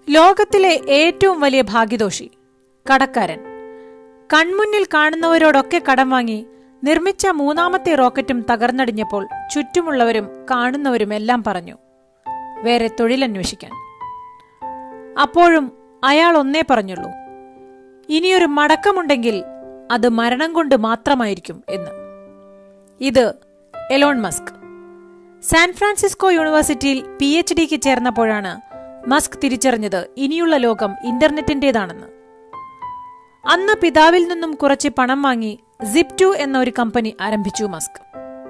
ലോകത്തിലെ ഏറ്റവും വലിയ ഭാഗ്യദോഷി കടക്കാരൻ കൺമുന്നിൽ കാണുന്നവരോടൊക്കെ കടം വാങ്ങി നിർമ്മിച്ച മൂന്നാമത്തെ റോക്കറ്റും തകർന്നടിഞ്ഞപ്പോൾ ചുറ്റുമുള്ളവരും കാണുന്നവരും എല്ലാം പറഞ്ഞു വേറെ തൊഴിലന്വേഷിക്കാൻ അപ്പോഴും അയാൾ ഒന്നേ പറഞ്ഞുള്ളൂ ഇനിയൊരു മടക്കമുണ്ടെങ്കിൽ അത് മരണം കൊണ്ട് മാത്രമായിരിക്കും എന്ന് ഇത് എലോൺ മസ്ക് സാൻ ഫ്രാൻസിസ്കോ യൂണിവേഴ്സിറ്റിയിൽ പി എച്ച് ഡിക്ക് ചേർന്നപ്പോഴാണ് മസ്ക് തിരിച്ചറിഞ്ഞത് ഇനിയുള്ള ലോകം ഇന്റർനെറ്റിന്റേതാണെന്ന് അന്ന് പിതാവിൽ നിന്നും കുറച്ച് പണം വാങ്ങി സിപ് ടു എന്ന ഒരു കമ്പനി ആരംഭിച്ചു മസ്ക്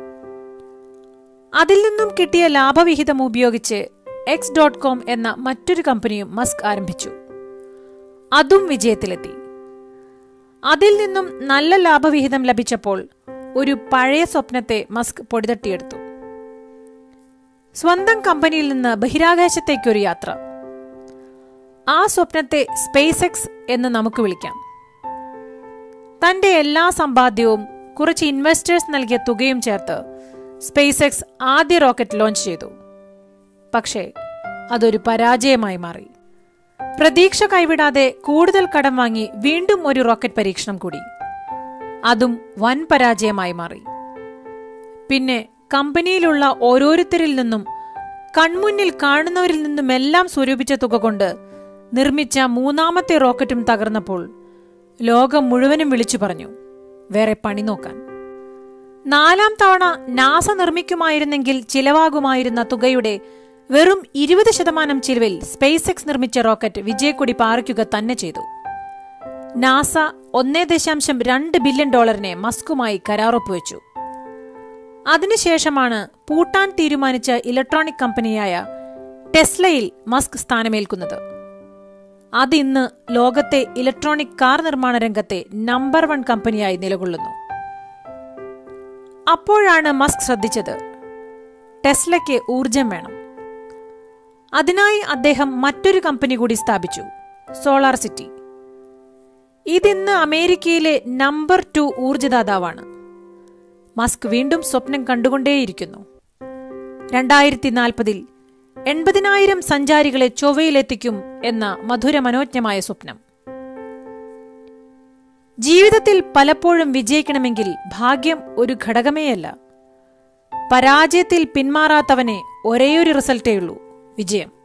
അതിൽ നിന്നും കിട്ടിയ ലാഭവിഹിതം ഉപയോഗിച്ച് എക്സ് ഡോട്ട് കോം എന്ന മറ്റൊരു കമ്പനിയും മസ്ക് ആരംഭിച്ചു അതും വിജയത്തിലെത്തി അതിൽ നിന്നും നല്ല ലാഭവിഹിതം ലഭിച്ചപ്പോൾ ഒരു പഴയ സ്വപ്നത്തെ മസ്ക് പൊടിതട്ടിയെടുത്തു സ്വന്തം കമ്പനിയിൽ നിന്ന് ബഹിരാകാശത്തേക്കൊരു യാത്ര ആ സ്വപ്നത്തെ സ്പേസ് എക്സ് എന്ന് നമുക്ക് വിളിക്കാം തന്റെ എല്ലാ സമ്പാദ്യവും കുറച്ച് ഇൻവെസ്റ്റേഴ്സ് നൽകിയ തുകയും ചേർത്ത് സ്പേസ് എക്സ് ആദ്യ റോക്കറ്റ് ലോഞ്ച് ചെയ്തു പക്ഷേ അതൊരു പരാജയമായി മാറി പ്രതീക്ഷ കൈവിടാതെ കൂടുതൽ കടം വാങ്ങി വീണ്ടും ഒരു റോക്കറ്റ് പരീക്ഷണം കൂടി അതും വൻ പരാജയമായി മാറി പിന്നെ കമ്പനിയിലുള്ള ഓരോരുത്തരിൽ നിന്നും കൺമുന്നിൽ കാണുന്നവരിൽ നിന്നുമെല്ലാം സ്വരൂപിച്ച തുക കൊണ്ട് നിർമ്മിച്ച മൂന്നാമത്തെ റോക്കറ്റും തകർന്നപ്പോൾ ലോകം മുഴുവനും വിളിച്ചു പറഞ്ഞു വേറെ പണി നോക്കാൻ നാലാം തവണ നാസ നിർമ്മിക്കുമായിരുന്നെങ്കിൽ ചിലവാകുമായിരുന്ന തുകയുടെ വെറും ഇരുപത് ശതമാനം ചിലവിൽ സ്പേസ് എക്സ് നിർമ്മിച്ച റോക്കറ്റ് വിജയക്കൊടി പാറിക്കുക തന്നെ ചെയ്തു നാസ ഒന്നേ ദശാംശം രണ്ട് ബില്യൺ ഡോളറിനെ മസ്കുമായി കരാറൊപ്പുവെച്ചു അതിനുശേഷമാണ് പൂട്ടാൻ തീരുമാനിച്ച ഇലക്ട്രോണിക് കമ്പനിയായ ടെസ്ലയിൽ മസ്ക് സ്ഥാനമേൽക്കുന്നത് അതിന്ന് ലോകത്തെ ഇലക്ട്രോണിക് കാർ നിർമ്മാണ രംഗത്തെ നമ്പർ വൺ കമ്പനിയായി നിലകൊള്ളുന്നു അപ്പോഴാണ് മസ്ക് ശ്രദ്ധിച്ചത് ടെസ്ലയ്ക്ക് ഊർജം വേണം അതിനായി അദ്ദേഹം മറ്റൊരു കമ്പനി കൂടി സ്ഥാപിച്ചു സോളാർ സിറ്റി ഇതിന്ന് അമേരിക്കയിലെ നമ്പർ ടു ഊർജദാതാവാണ് മസ്ക് വീണ്ടും സ്വപ്നം കണ്ടുകൊണ്ടേയിരിക്കുന്നു രണ്ടായിരത്തി നാൽപ്പതിൽ എൺപതിനായിരം സഞ്ചാരികളെ ചൊവ്വയിലെത്തിക്കും എന്ന മധുരമനോജ്ഞമായ സ്വപ്നം ജീവിതത്തിൽ പലപ്പോഴും വിജയിക്കണമെങ്കിൽ ഭാഗ്യം ഒരു ഘടകമേയല്ല പരാജയത്തിൽ പിന്മാറാത്തവനെ ഒരേയൊരു റിസൾട്ടേ ഉള്ളൂ വിജയം